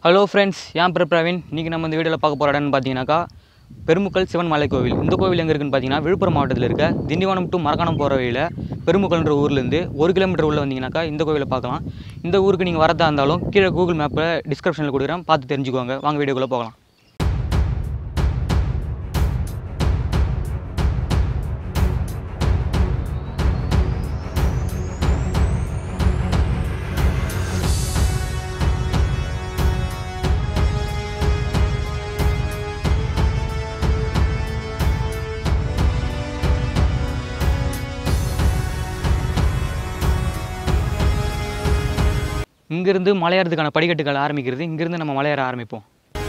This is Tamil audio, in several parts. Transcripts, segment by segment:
ஹலோ ஃப்ரெண்ட்ஸ் ஏன் பேர் பிரவீன் இன்றைக்கி நம்ம இந்த வீடியோவில் பார்க்க போகிற இடம்னு பார்த்தீங்கன்னாக்கா பெருமுக்கல் சிவன் மலை கோவில் இந்த கோவில் எங்கே இருக்குன்னு பார்த்தீங்கன்னா விழுப்புரம் மாவட்டத்தில் இருக்க திண்டிவனம் டு மரக்காணம் போகிற வழியில் பெருமுக்கல்ன்ற ஊர்லேருந்து ஒரு கிலோமீட்டர் உள்ள வந்தீங்கன்னாக்கா இந்த கோவிலை பார்க்கலாம் இந்த ஊருக்கு நீங்கள் வரதா இருந்தாலும் கீழே கூகுள் மேப்பில் டிஸ்கிரிப்ஷனில் கொடுக்குறேன் பார்த்து தெரிஞ்சுக்கோங்க வாங்க வீடியோக்குள்ளே போகலாம் இங்கேருந்து மலையேறதுக்கான படிக்கட்டுகள் ஆரம்பிக்கிறது இங்கேருந்து நம்ம மலையேற ஆரம்பிப்போம்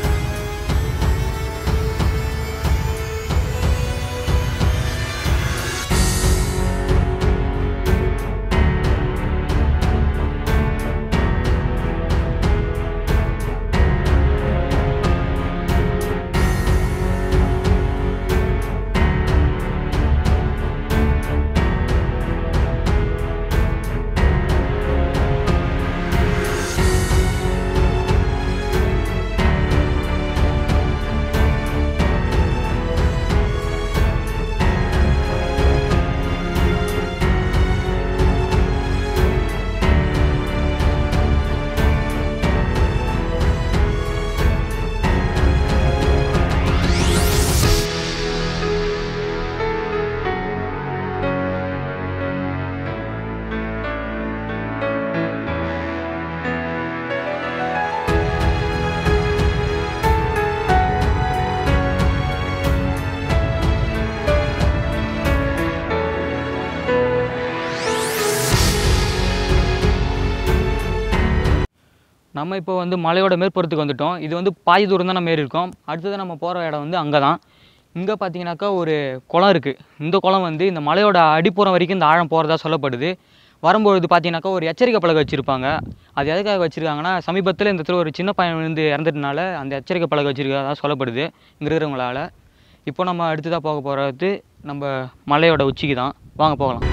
நம்ம இப்போ வந்து மலையோட மேற்புறத்துக்கு வந்துட்டோம் இது வந்து பாதி தூரம் தான் நம்ம ஏறி இருக்கோம் அடுத்தது நம்ம போகிற இடம் வந்து அங்கே தான் இங்கே பார்த்தீங்கன்னாக்கா ஒரு குளம் இருக்குது இந்த குளம் வந்து இந்த மலையோட அடிப்புறம் வரைக்கும் இந்த ஆழம் போகிறதா சொல்லப்படுது வரும்பொழுது பார்த்தீங்கன்னாக்கா ஒரு எச்சரிக்கை பலகை வச்சுருப்பாங்க அது எதுக்காக வச்சுருக்காங்கன்னா சமீபத்தில் இந்த இடத்துல ஒரு சின்ன பையன் விழுந்து இறந்ததுனால அந்த எச்சரிக்கை பலகை வச்சுருக்கதா சொல்லப்படுது இங்கே இருக்கிறவங்களால இப்போ நம்ம அடுத்ததாக போக போகிறது நம்ம மலையோட உச்சிக்கு தான் வாங்க போகலாம்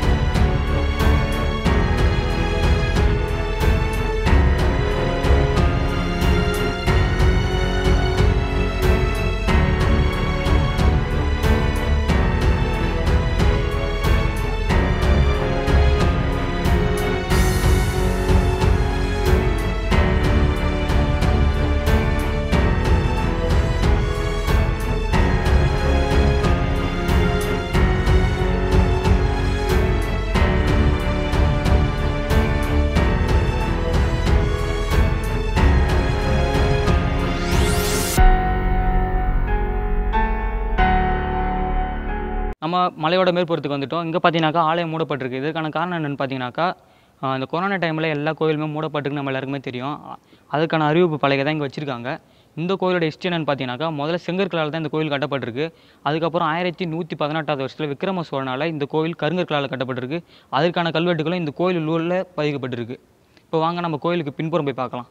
நம்ம மலையோட மேற்புறத்துக்கு வந்துட்டோம் இங்கே பார்த்தீங்கன்னாக்கா ஆலயம் மூடப்பட்டிருக்கு இதற்கான காரணம் என்னென்னு பார்த்தீங்கன்னாக்கா ஆஹ் இந்த கொரோனா டைமில் எல்லா கோயிலுமே மூடப்பட்டிருக்கு நம்ம எல்லாருக்குமே தெரியும் அ- அதுக்கான அறிவிப்பு பலகை தான் இங்கே வச்சுருக்காங்க இந்த கோயிலோட ஹிஸ்ட்ரி என்னென்னு பார்த்தீங்கன்னா முதல்ல செங்கற்களால் தான் இந்த கோயில் கட்டப்பட்டிருக்கு அதுக்கப்புறம் ஆயிரத்தி நூற்றி பதினெட்டாவது வருஷத்தில் விக்ரம சோழனால் இந்த கோயில் கருங்கற்களால் கட்டப்பட்டிருக்கு அதற்கான கல்வெட்டுகளும் இந்த கோயில் உள்ளே பதிக்கப்பட்டிருக்கு இப்போ வாங்க நம்ம கோயிலுக்கு பின்புறம் போய் பார்க்கலாம்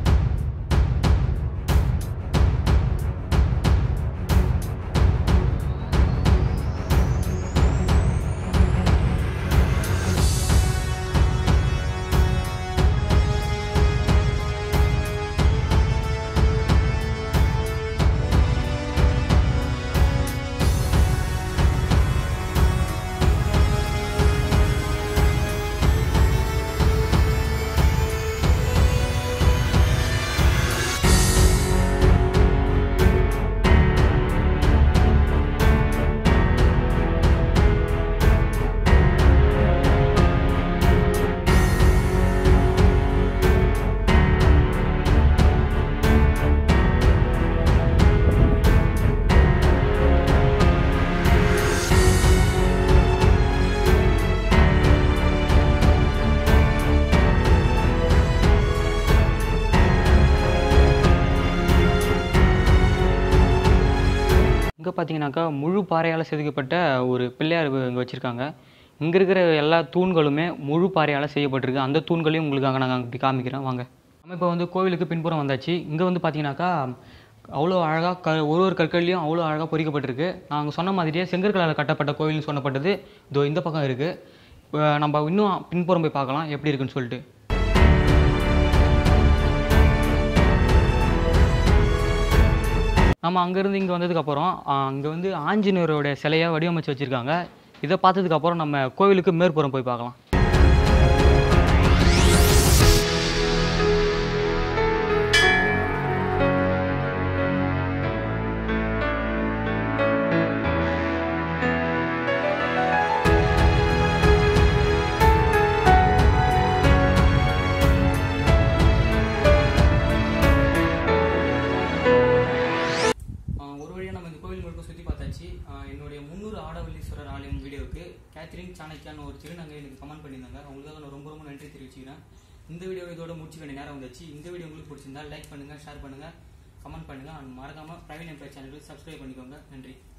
இங்கே பார்த்தீங்கன்னாக்கா முழு பாறையால் செதுக்கப்பட்ட ஒரு பிள்ளையார் இங்கே வச்சுருக்காங்க இங்கே இருக்கிற எல்லா தூண்களுமே முழு பாறையால் செய்யப்பட்டிருக்கு அந்த தூண்களையும் உங்களுக்காக நாங்கள் அப்படி காமிக்கிறோம் வாங்க நம்ம இப்போ வந்து கோவிலுக்கு பின்புறம் வந்தாச்சு இங்கே வந்து பார்த்தீங்கன்னாக்கா அவ்வளோ அழகாக க ஒரு ஒரு கற்கள்லையும் அவ்வளோ அழகாக பொறிக்கப்பட்டிருக்கு நாங்கள் சொன்ன மாதிரியே செங்கற்களால் கட்டப்பட்ட கோவில்னு சொன்னப்பட்டது இதோ இந்த பக்கம் இருக்குது நம்ம இன்னும் பின்புறம் போய் பார்க்கலாம் எப்படி இருக்குன்னு சொல்லிட்டு நம்ம அங்கேருந்து இங்கே வந்ததுக்கப்புறம் அங்கே வந்து ஆஞ்சநேயரோட சிலையை வடிவமைச்சு வச்சுருக்காங்க இதை பார்த்ததுக்கப்புறம் நம்ம கோவிலுக்கு மேற்புறம் போய் பார்க்கலாம் ஆஹ் ஒரு வழியாக நம்ம இந்த கோவில் முழுக்க சுற்றி பார்த்தாச்சு ஆஹ் என்னுடைய முந்நூறு ஆடவல்லீஸ்வரர் ஆலயம் வீடியோவுக்கு கேத்ரின் சாணக்கியான்னு ஒரு திருநங்கை எனக்கு கமெண்ட் பண்ணியிருந்தாங்க அவங்களுக்காக நான் ரொம்ப ரொம்ப நன்றி தெரிவிச்சுக்கிறேன் இந்த வீடியோ இதோட முடிச்சு வேண்டிய நேரம் வந்துச்சு இந்த வீடியோ உங்களுக்கு பிடிச்சிருந்தா லைக் பண்ணுங்கள் ஷேர் பண்ணுங்கள் கமெண்ட் பண்ணுங்கள் அண்ட் மறக்காமல் பிரவீன் எம்பை சேனலுக்கு சப்ஸ்கிரைப் பண்ணிக்கோங்க நன்றி